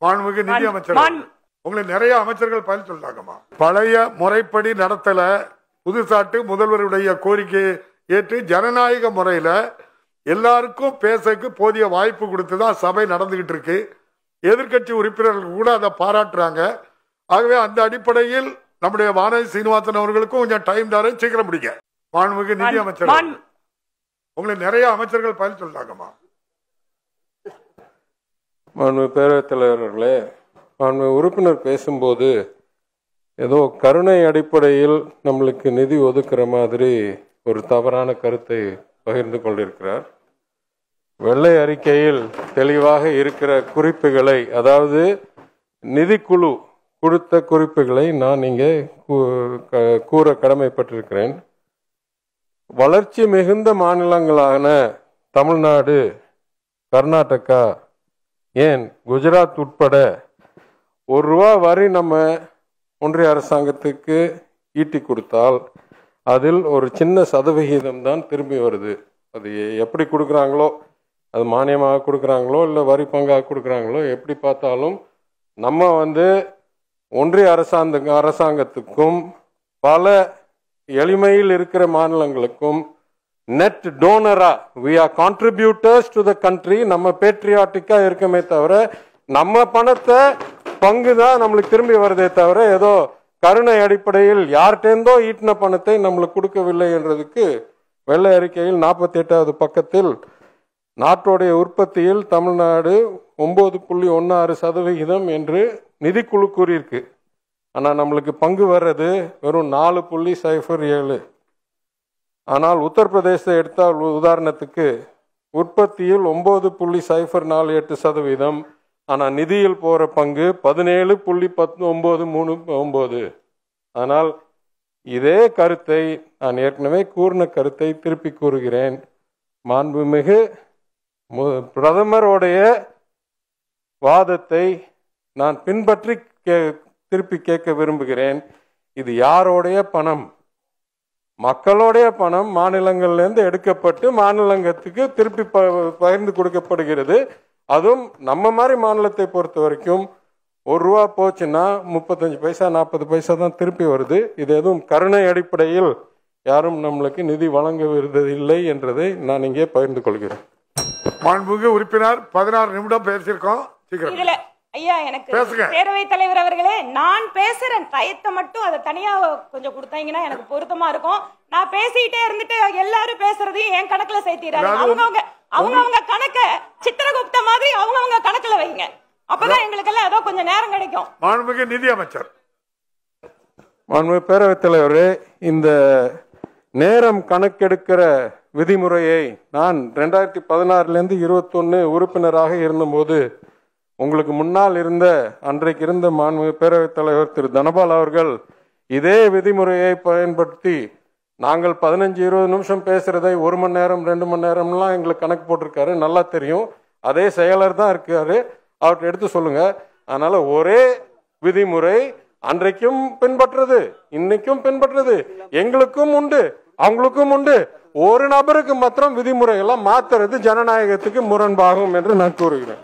மாண்புமிகு நிதி மாண்- அமைச்சர் மாண்- உங்களுக்கு நிறைய அமைச்சர்கள் பதில் சொல்றாங்கம்மா பழைய முறைப்படி நடத்தல புதுசாட்டு முதல்வருடைய கோரிக்கையை ஏற்று ஜனநாயக முறையில எல்லாருக்கும் பேசக்கு போதிய வாய்ப்பு கொடுத்து தான் சபை நடந்துகிட்டு இருக்கு எதிர்க்கட்சி உறுப்பினர்கள் கூட அதை பாராட்டுறாங்க ஆகவே அந்த அடிப்படையில் நம்முடைய வானதி சீனிவாசன் அவர்களுக்கும் கொஞ்சம் டைம் தரேன் சீக்கிரம் முடிக்க மாண்புமிகு நிதி மாண்- அமைச்சர் மாண்- உங்களுக்கு நிறைய அமைச்சர்கள் பதில் சொல்றாங்கம்மா மாண்பு பேரவைத் தலைவர்களே மாண்பு உறுப்பினர் பேசும்போது ஏதோ கருணை அடிப்படையில் நம்மளுக்கு நிதி ஒதுக்குற மாதிரி ஒரு தவறான கருத்தை பகிர்ந்து கொண்டிருக்கிறார் வெள்ளை அறிக்கையில் தெளிவாக இருக்கிற குறிப்புகளை அதாவது நிதிக்குழு கொடுத்த குறிப்புகளை நான் இங்கே கூ- க- கூற கடமைப்பட்டிருக்கிறேன் வளர்ச்சி மிகுந்த மாநிலங்களான தமிழ்நாடு கர்நாடகா ஏன் குஜராத் உட்பட ஒரு ரூபா வரி நம்ம ஒன்றிய அரசாங்கத்துக்கு ஈட்டி கொடுத்தால் அதில் ஒரு சின்ன சதவிகிதம் தான் திரும்பி வருது அது எ- எப்படி கொடுக்குறாங்களோ அது மானியமாக கொடுக்குறாங்களோ இல்லை வரி பங்காக கொடுக்குறாங்களோ எப்படி பார்த்தாலும் நம்ம வந்து ஒன்றிய அரசாங்க அரசாங்கத்துக்கும் பல எளிமையில் இருக்கிற மாநிலங்களுக்கும் நெட் டோனரா we are contributors to the country நம்ம பேட்ரியாட்டிக்கா இருக்கமே தவிர நம்ம பணத்தை பங்கு தான் நம்மளுக்கு திரும்பி வருதே தவிர ஏதோ கருணை அடிப்படையில் யார்கிட்டேருந்தோ ஈட்டின பணத்தை நம்மளுக்கு கொடுக்கவில்லை என்றதுக்கு வெள்ளை அறிக்கையில் நாற்பத்தி எட்டாவது பக்கத்தில் நாட்டுடைய உற்பத்தியில் தமிழ்நாடு ஒன்பது புள்ளி ஒன்னாறு சதவிகிதம் என்று நிதிக்குழு கூறியிருக்கு ஆனால் நம்மளுக்கு பங்கு வர்றது வெறும் நாலு புள்ளி சைஃபர் ஏழு ஆனால் உத்தரப்பிரதேசத்தை எடுத்தால் உ- உதாரணத்துக்கு உற்பத்தியில் ஒன்பது புள்ளி சைஃபர் நாலு எட்டு சதவீதம் ஆனால் நிதியில் போகிற பங்கு பதினேழு புள்ளி பத்து ஒம்பது மூணு ஒம்பது ஆனால் இதே கருத்தை நான் ஏற்கனவே கூறின கருத்தை திருப்பி கூறுகிறேன் மாண்புமிகு மு- பிரதமருடைய வாதத்தை நான் பின்பற்றி கே திருப்பி கேட்க விரும்புகிறேன் இது யாரோடைய பணம் மக்களுடைய பணம் மாநிலங்கள்லேருந்து எடுக்கப்பட்டு மாநிலங்கத்துக்கு திருப்பி ப பகிர்ந்து கொடுக்கப்படுகிறது அதுவும் நம்ம மாதிரி மாநிலத்தை பொறுத்த வரைக்கும் ஒரு ரூபா போச்சுன்னா முப்பத்தஞ்சு பைசா நாற்பது பைசா தான் திருப்பி வருது இது எதுவும் கருணை அடிப்படையில் யாரும் நம்மளுக்கு நிதி வழங்க இல்லை என்றதை நான் இங்கே பகிர்ந்து கொள்கிறேன் மாண்புமிகு உறுப்பினர் பதினாறு நிமிடம் பேசியிருக்கோம் சீக்கிரம் இதுல ஐயா எனக்கு பேசுங்க. பேரவைத் தலைவர் அவர்களே நான் பேசுற டயத்தை மட்டும் அதை தனியா கொஞ்சம் கொடுத்தாங்கன்னா எனக்கு பொருத்தமா இருக்கும் நான் பேசிக்கிட்டே இருந்துட்டு எல்லாரும் பேசுறதையும் என் கணக்குல சேர்த்திடாரு அதாவது அவங்கவங்க அவங்கவங்க கணக்க சித்திரகுப்த மாதிரி அவங்கவங்க கணக்குல வைங்க அப்பதான் எங்களுக்கு எல்லாம் ஏதோ கொஞ்சம் நேரம் கிடைக்கும் மாண்புமிகு நிதி அமைச்சர் மாண்பு பேரவைத் தலைவரே இந்த நேரம் கணக்கெடுக்கிற விதிமுறையை நான் ரெண்டாயிரத்தி பதினாறுலேருந்து இருபத்தொன்று உறுப்பினராக இருந்தபோது உங்களுக்கு முன்னால் இருந்த அன்றைக்கு இருந்த மாண்பு பேரவைத் தலைவர் திரு தனபால் அவர்கள் இதே விதிமுறையை பயன்படுத்தி நாங்கள் பதினஞ்சு இருபது நிமிஷம் பேசுறதை ஒரு மணி நேரம் ரெண்டு மணி நேரம்லாம் எங்களுக்கு கணக்கு போட்டிருக்காரு நல்லா தெரியும் அதே செயலர் தான் இருக்காரு அவர்கிட்ட எடுத்து சொல்லுங்க அதனால ஒரே விதிமுறை அன்றைக்கும் பின்பற்றுறது இன்னைக்கும் பின்பற்றுறது எங்களுக்கும் உண்டு அவங்களுக்கும் உண்டு ஒரு நபருக்கு மாத்திரம் விதிமுறைகளை மாத்துறது ஜனநாயகத்துக்கு முரண்பாகும் என்று நான் கூறுகிறேன்